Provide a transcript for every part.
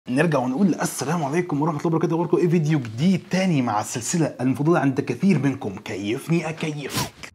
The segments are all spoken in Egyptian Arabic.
نرجع ونقول السلام عليكم ورحمه الله وبركاته وبركاته ايه فيديو جديد تاني مع السلسله المفضله عند كثير منكم كيفني اكيفك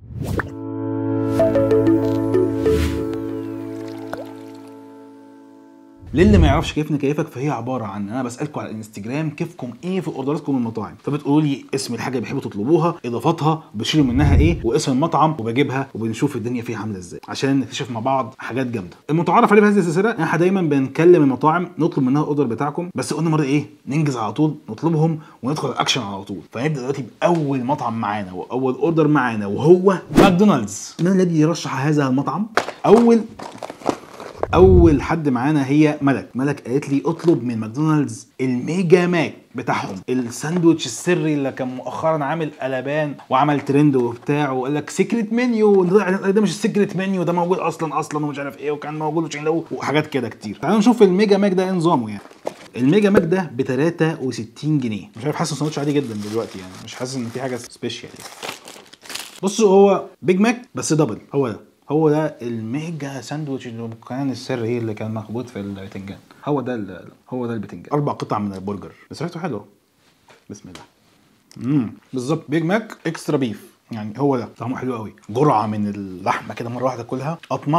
للي ما يعرفش كيفني كيفك فهي عباره عن ان انا بسالكم على الانستجرام كيفكم ايه في اوردراتكم من المطاعم فبتقولوا لي اسم الحاجه اللي بتحبوا تطلبوها اضافاتها بتشيلوا منها ايه واسم المطعم وبجيبها وبنشوف الدنيا فيها عامله ازاي عشان نكتشف مع بعض حاجات جامده المتعارف عليه في هذه السلسله ان احنا دايما بنكلم المطاعم نطلب منها الاوردر بتاعكم بس قلنا مره ايه ننجز على طول نطلبهم وندخل الاكشن على طول فنبدا دلوقتي باول مطعم معانا واول اوردر معانا وهو ماكدونالدز من الذي يرشح هذا المطعم اول اول حد معانا هي ملك ملك قالت لي اطلب من ماكدونالدز الميجا ماك بتاعهم الساندوتش السري اللي كان مؤخرا عامل قلبان وعمل ترند وبتاع وقال لك سيكريت منيو ده مش السيكريت منيو ده موجود اصلا اصلا ومش عارف ايه وكان موجود وشيلوه وحاجات كده كتير تعالوا نشوف الميجا ماك ده ايه نظامه يعني الميجا ماك ده ب 63 جنيه مش عارف حاسس ساندوتش عادي جدا دلوقتي يعني مش حاسس ان في حاجه سبيشال يعني. بصوا هو بيج ماك بس دبل هو ده هو ده الميجا ساندوتش اللي كان السري اللي كان مخبوط في البتنجان هو ده ال- هو ده البتنجان اربع قطع من البرجر بس ريحته حلوه بسم الله امم بالظبط بيج ماك اكسترا بيف يعني هو ده طعمه حلو قوي جرعه من اللحمه كده مره واحده كلها قطمه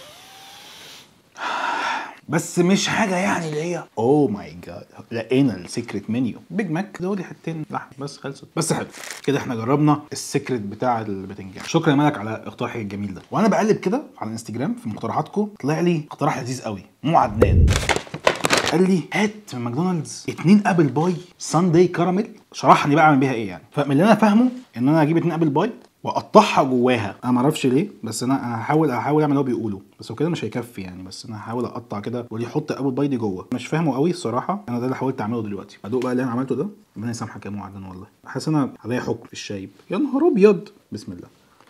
بس مش حاجه يعني اللي هي اوه ماي جاد لقينا السيكريت منيو بيج ماك دول حتتين لحم بس خلصت بس حلو كده احنا جربنا السيكريت بتاع البتنجان شكرا يا ملك على اقتراحك الجميل ده وانا بقلب كده على الانستجرام في مقترحاتكم طلع لي اقتراح لذيذ قوي مو عدنان قال لي هات من ماكدونالدز اتنين ابل باي ساندي كراميل شرح لي بقى اعمل بيها ايه يعني فمن اللي انا فاهمه ان انا اجيب اتنين ابل باي واقطعها جواها انا ما اعرفش ليه بس انا انا هحاول هحاول اعمل اللي هو بيقوله بس هو كده مش هيكفي يعني بس انا هحاول اقطع كده وليه يحط ابل باي دي جوه مش فاهمه قوي الصراحه انا ده اللي حاولت اعمله دلوقتي ادوق بقى اللي انا عملته ده ربنا يسامحك يا معدن والله حاسس انا عليا حكم في الشايب يا نهار ابيض بسم الله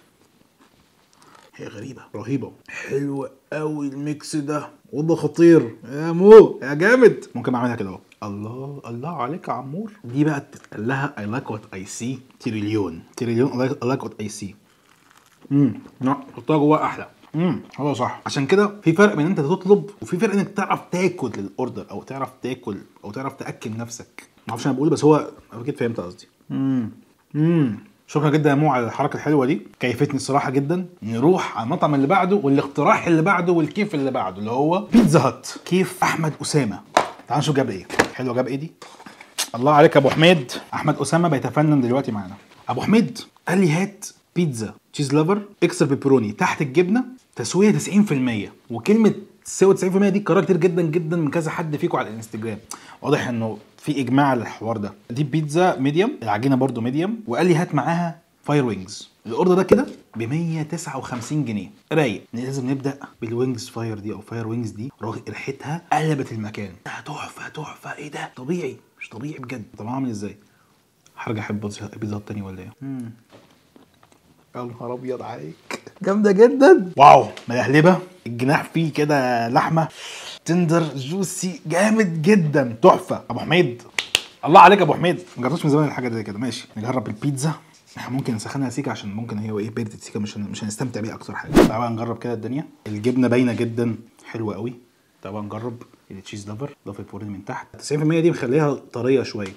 هي غريبة رهيبة حلو قوي الميكس ده وده خطير يا مو يا جامد ممكن اعملها كده اهو الله الله عليك يا عمور دي بقى تتقال لها اي لايك وات اي سي تريليون تريليون اي لايك وات اي سي امم لا حطها جواها احلى امم هو صح عشان كده في فرق بين انت تطلب وفي فرق انك تعرف تاكل الاوردر او تعرف تاكل او تعرف تاكل نفسك ما اعرفش انا بقول بس هو اكيد فهمت قصدي امم امم شكرا جدا يا مو على الحركه الحلوه دي كيفتني الصراحه جدا نروح على المطعم اللي بعده والاقتراح اللي بعده والكيف اللي بعده اللي هو بيتزا هات كيف احمد اسامه تعال نشوف جاب ايه حلوه جاب ايه دي الله عليك يا ابو حميد احمد اسامه بيتفنن دلوقتي معانا ابو حميد قال لي هات بيتزا تشيز لافر اكسترا بيبروني تحت الجبنه تسويه 90% وكلمه تساوي 90% دي كررها كتير جدا جدا من كذا حد فيكم على الانستجرام واضح انه في اجماع على الحوار ده دي بيتزا ميديوم العجينه برده ميديوم وقال لي هات معاها فاير وينجز الاوردر ده كده ب 159 جنيه رايق لازم نبدا بالوينجز فاير دي او فاير وينجز دي رغم ريحتها قلبت المكان تحفه تحفه ايه ده طبيعي مش طبيعي بجد طب عامل ازاي هرجع احب بيتزا تاني ولا ايه يا نهار ابيض عليك جامده جدا واو ملهلبه الجناح فيه كده لحمه تندر جوسي جامد جدا تحفه ابو حميد الله عليك يا ابو حميد ما جربتش من زمان الحاجه دي كده ماشي نجرب البيتزا احنا ممكن نسخنها سيكا عشان ممكن هي ايه بردت سيكا مش هن- مش هنستمتع بيها اكتر حاجه تعال بقى نجرب كده الدنيا الجبنه باينه جدا حلوه قوي تعال بقى نجرب التشيز لافر اضافه البورين من تحت 90% دي مخليها طريه شويه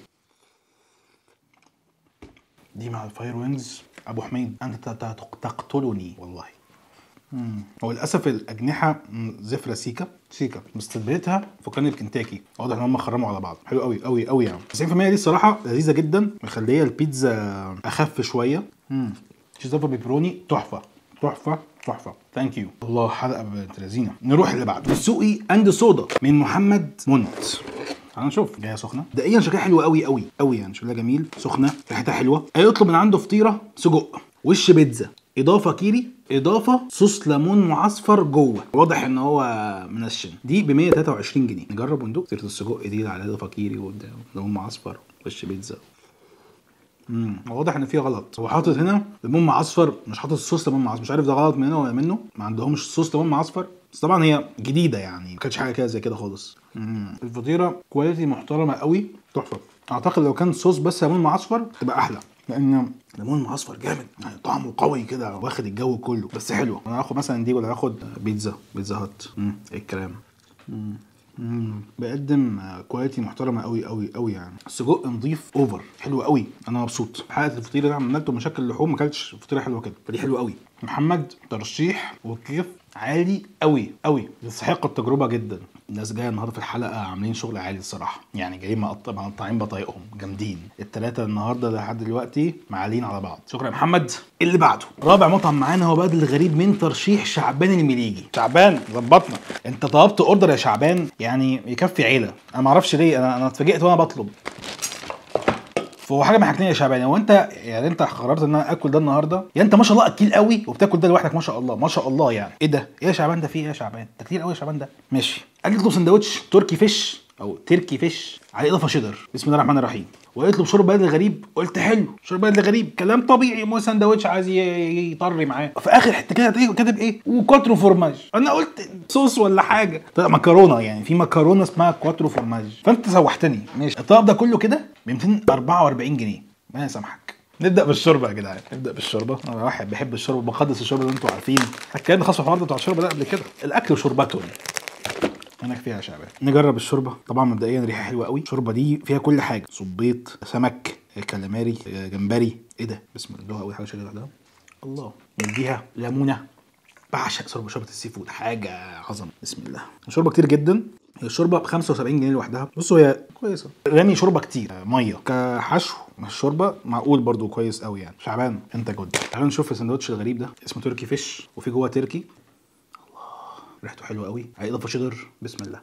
دي مع الفاير وينجز ابو حميد انت ت- ت- تقتلني والله مم. هو للاسف الاجنحه مم، زفره سيكا سيكا بس تتبيلتها فكرني بكنتاكي واضح ان هم خرموا على بعض حلو قوي قوي قوي يعني 90% دي الصراحه لذيذه جدا مخليه البيتزا اخف شويه امم تشيز لافر بيبروني تحفه تحفه تحفه ثانك يو الله حلقه بنت لذينه نروح اللي بعده السوقي اند صودا من محمد منت تعال نشوف جايه سخنه دقيقا شكلها حلو قوي قوي قوي يعني شكلها جميل سخنه ريحتها حلوه هيطلب من عنده فطيره سجق وش بيتزا اضافه كيري اضافه صوص ليمون معصفر جوه واضح ان هو منشن دي ب 123 جنيه نجرب وندوق فطيره السجق دي اللي عليها اضافه كيري وليمون معصفر وش بيتزا امم واضح ان في غلط هو حاطط هنا ليمون معصفر مش حاطط صوص ليمون معصفر مش عارف ده غلط من هنا ولا منه ما عندهمش صوص ليمون معصفر بس طبعا هي جديده يعني ما كانتش حاجه كده زي كده خالص امم الفطيره كواليتي محترمه قوي تحفه اعتقد لو كان صوص بس ليمون معصفر تبقى احلى لان ليمون معصفر جامد يعني طعمه قوي كده واخد الجو كله بس حلو انا هاخد مثلا دي ولا هاخد بيتزا بيتزا هات امم ايه الكلام مم. بيقدم آه، كواليتي محترمه قوي قوي قوي يعني السجق نضيف اوفر حلو قوي انا مبسوط حلقه الفطيره اللي عملته مشاكل اللحوم ما اكلتش فطيره حلوه كده فدي حلوه قوي محمد ترشيح وكيف عالي قوي قوي يستحق التجربه جدا الناس جايه النهارده في الحلقه عاملين شغل عالي الصراحه يعني جايين مقط- مقطعين بطايقهم جامدين الثلاثه النهارده لحد دلوقتي معالين على بعض شكرا يا محمد اللي بعده رابع مطعم معانا هو بدل الغريب من ترشيح شعبان المليجي شعبان ظبطنا انت طلبت اوردر يا شعبان يعني يكفي عيله انا ما اعرفش ليه انا انا اتفاجئت وانا بطلب فهو حاجه من حاجتين يا شعبان هو انت يعني انت قررت ان انا اكل ده النهارده يا انت ما شاء الله اكيل قوي وبتاكل ده لوحدك ما شاء الله ما شاء الله يعني ايه ده ايه يا شعبان ده في ايه يا شعبان ده كتير قوي يا شعبان ده ماشي قال لي اطلب سندوتش تركي فيش او تركي فيش عليه اضافه شيدر بسم الله الرحمن الرحيم ويطلب شرب بلد الغريب قلت حلو شرب بلد الغريب كلام طبيعي مو سندوتش عايز ي- يطري معاه في اخر حته كده هتلاقيه كاتب ايه وكواترو فورماج انا قلت صوص ولا حاجه طلع مكرونه يعني في مكرونه اسمها كواترو فورماج فانت سوحتني ماشي الطلب ده كله كده ب 244 جنيه ما يسامحك نبدا بالشوربه يا جدعان نبدا بالشوربه انا واحد بحب الشوربه بقدس الشوربه زي ما انتم عارفين اتكلمنا خاصه في الحوار ده بتاع الشوربه ده قبل كده الاكل وشربته انا فيها يا شعبان نجرب الشوربه طبعا مبدئيا ريحه حلوه قوي الشوربه دي فيها كل حاجه صبيط سمك كالاماري جمبري ايه ده بسم الله اول حاجه شغاله ده الله نديها ليمونه بعشق شوربه شوربه السي فود حاجه عظمه بسم الله شوربه كتير جدا هي الشوربه ب 75 جنيه لوحدها بصوا هي كويسه رامي شوربه كتير ميه كحشو مع الشوربه معقول برضو كويس قوي يعني شعبان انت جود تعالوا نشوف السندوتش الغريب ده اسمه تركي فيش وفي جوه تركي ريحته حلوه قوي عليه اضافه شيدر بسم الله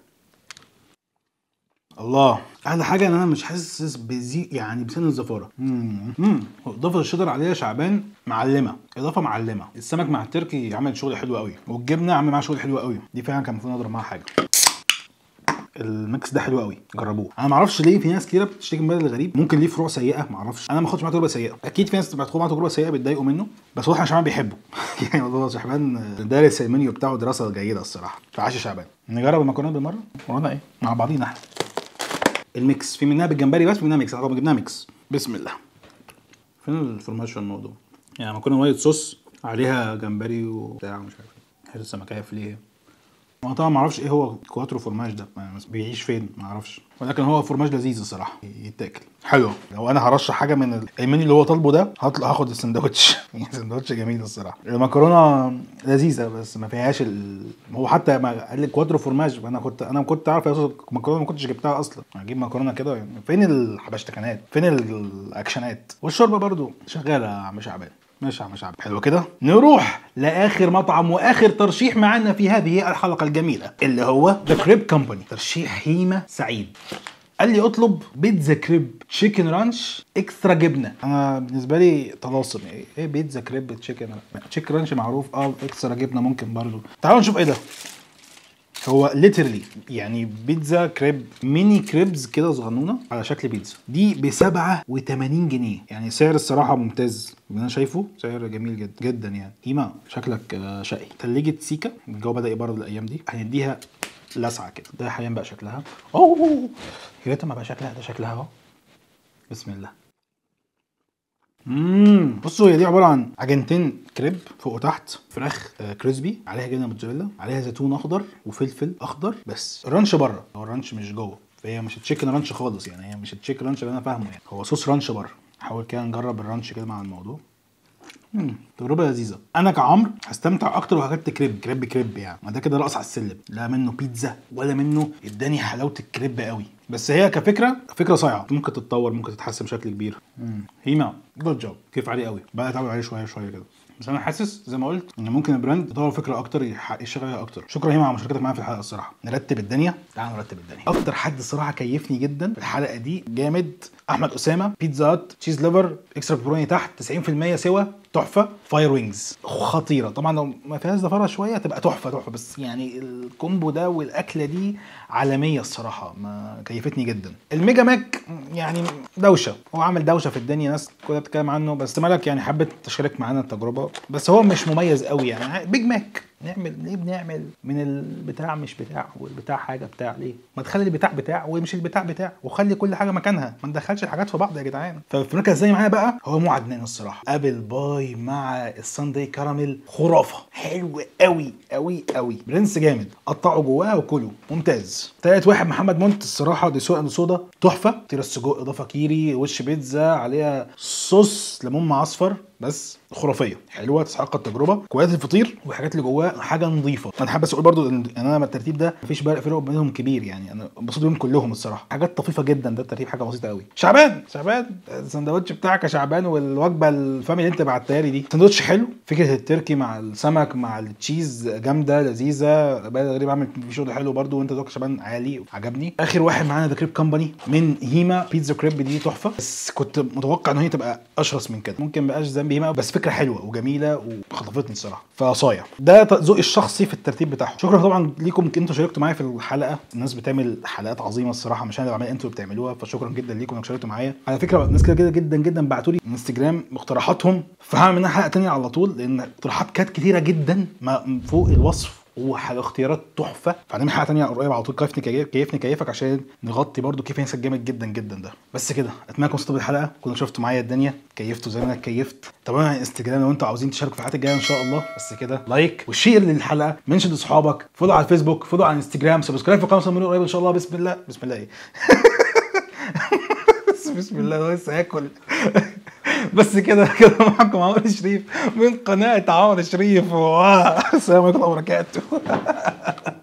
الله احلى حاجه ان انا مش حاسس بزي يعني بسن الزفاره امم اضافه الشيدر عليها شعبان معلمه اضافه معلمه السمك مع التركي عمل شغل حلو قوي والجبنه عامل معاها شغل حلو قوي دي فعلا كان المفروض اضرب معاها حاجه الميكس ده حلو قوي جربوه انا ما اعرفش ليه في ناس كتيره بتشتكي من بدل الغريب ممكن ليه فروع سيئه ما اعرفش انا ما باخدش معاه تجربه سيئه اكيد في ناس بتاخد معاه تجربه سيئه بيتضايقوا منه بس واضح ان شعبان بيحبه يعني والله شعبان دارس المنيو بتاعه دراسه جيده الصراحه فعاش شعبان نجرب المكرونه بالمره ورانا ايه مع بعضينا احنا الميكس في منها بالجمبري بس في منها ميكس طب جبناها ميكس بسم الله فين الفورماج في الموضوع يعني مكرونه وايت صوص عليها جمبري وبتاع مش عارف ايه حته سمكيه فيليه انا طبعا ما اعرفش ايه هو كواترو فورماج ده ما- بيعيش فين ما اعرفش ولكن هو فورماج لذيذ الصراحه يتاكل حلو لو انا هرشح حاجه من ال- المنيو اللي هو طالبه ده هطلع هاخد السندوتش يعني سندوتش جميل الصراحه المكرونه لذيذه بس ما فيهاش ال... هو حتى ما قال لي كواترو فورماج فانا كنت انا كنت عارف يا مكرونه ما كنتش جبتها اصلا هجيب مكرونه كده يعني فين الحبشتكنات فين ال- الاكشنات والشوربه برضو شغاله يا عم شعبان ماشي يا عم شعب حلو كده نروح لاخر مطعم واخر ترشيح معانا في هذه الحلقه الجميله اللي هو ذا كريب كومباني ترشيح هيما سعيد قال لي اطلب بيتزا كريب تشيكن رانش اكسترا جبنه انا بالنسبه لي طلاسم ايه ايه بيتزا كريب تشيكن تشيكن رانش معروف اه اكسترا جبنه ممكن برضو تعالوا نشوف ايه ده هو ليترلي يعني بيتزا كريب ميني كريبز كده صغنونه على شكل بيتزا دي ب 87 جنيه يعني سعر الصراحه ممتاز اللي انا شايفه سعر جميل جدا جدا يعني قيمه شكلك آه، شقي تلاجة سيكا الجو بدا يبرد الايام دي هنديها لسعه كده ده حاليا بقى شكلها اوه يا ريت ما بقى شكلها ده شكلها اهو بسم الله امم بصوا هي دي عباره عن عجينتين كريب فوق وتحت فراخ آه، كريسبي عليها جبنه موتزاريلا عليها زيتون اخضر وفلفل اخضر بس الرانش بره هو الرانش مش جوه فهي مش تشيكن رانش خالص يعني هي مش التشيكن رانش اللي انا فاهمه يعني هو صوص رانش بره حاول كده نجرب الرانش كده مع الموضوع مم، تجربه لذيذه انا كعمر هستمتع اكتر لو اكلت كريب كريب كريب يعني ما ده كده رقص على السلم لا منه بيتزا ولا منه اداني حلاوه الكريب قوي بس هي كفكره فكره صايعه ممكن تتطور ممكن تتحسن بشكل كبير مم. هيما جود جوب كيف عليه قوي بقى اتعود عليه شويه شويه كده بس انا حاسس زي ما قلت ان ممكن البراند يطور فكره اكتر يح- يشتغل عليها اكتر شكرا هيما على مشاركتك معايا في الحلقه الصراحه نرتب الدنيا تعال نرتب الدنيا اكتر حد الصراحه كيفني جدا في الحلقه دي جامد احمد اسامه بيتزا هات تشيز ليفر اكسترا بيبروني تحت 90% سوا تحفه فاير وينجز خطيره طبعا لو ما فيهاش زفاره شويه تبقى تحفه تحفه بس يعني الكومبو ده والاكله دي عالميه الصراحه ما كيفتني جدا الميجا ماك يعني دوشه هو عامل دوشه في الدنيا ناس كلها بتتكلم عنه بس مالك يعني حبت تشارك معانا التجربه بس هو مش مميز قوي يعني بيج ماك نعمل ليه بنعمل من البتاع مش بتاع والبتاع حاجه بتاع ليه ما تخلي البتاع بتاع ومش البتاع بتاع وخلي كل حاجه مكانها ما ندخلش الحاجات في بعض يا جدعان ففي مركز زي معايا بقى هو مو عدنان الصراحه ابل باي باي مع الساندي كراميل خرافه حلو قوي قوي قوي برنس جامد قطعوا جواها وكلوا ممتاز تالت واحد محمد منت الصراحه دي سوق صودا تحفه تيرا السجق اضافه كيري وش بيتزا عليها صوص ليمون معصفر بس خرافيه حلوه تستحق التجربه كويات الفطير والحاجات اللي جواه حاجه نظيفه انا حابب اقول برضو ان انا من الترتيب ده مفيش فرق فرق بينهم كبير يعني انا انبسطت بيهم كلهم الصراحه حاجات طفيفه جدا ده الترتيب حاجه بسيطه قوي شعبان شعبان السندوتش بتاعك يا شعبان والوجبه الفاميلي اللي انت بعتها لي دي سندوتش حلو فكره التركي مع السمك مع التشيز جامده لذيذه بقى غريب عامل في شغل حلو برضو وانت دوك شعبان عالي عجبني اخر واحد معانا ذا كريب كومباني من هيما بيتزا كريب دي تحفه بس كنت متوقع ان هي تبقى اشرس من كده ممكن بقاش ذنب هيما بس فكره حلوه وجميله وخطفتني الصراحه فصايع ده ذوقي الشخصي في الترتيب بتاعهم شكرا طبعا ليكم انتوا شاركتوا معايا في الحلقه الناس بتعمل حلقات عظيمه الصراحه مش انا اللي بعملها انتوا اللي بتعملوها فشكرا جدا ليكم انكم شاركتوا معايا على فكره ناس كده جدا جدا بعتوا لي انستجرام مقترحاتهم فهعمل منها حلقه تانية على طول لان اقتراحات كانت كتيره جدا ما فوق الوصف وحاجه اختيارات تحفه فهنعمل حلقه تانية قريب على طول كيفني كيف كيفني كيفك عشان نغطي برضو كيف ينسى جامد جدا جدا ده بس كده اتمنى انكم استفدتوا بالحلقه كنتوا شفتوا معايا الدنيا كيفتوا زي ما انا كيفت طبعا على انستجرام لو انتوا عاوزين تشاركوا في الحلقات الجايه ان شاء الله بس كده لايك وشير للحلقه منشن لاصحابك فولو على الفيسبوك فولو على الانستجرام سبسكرايب في القناه قريب ان شاء الله بسم الله بسم الله ايه بسم الله انا لسه هاكل بس كده كده معكم عمر شريف من قناه عمر شريف السلام عليكم ورحمه الله وبركاته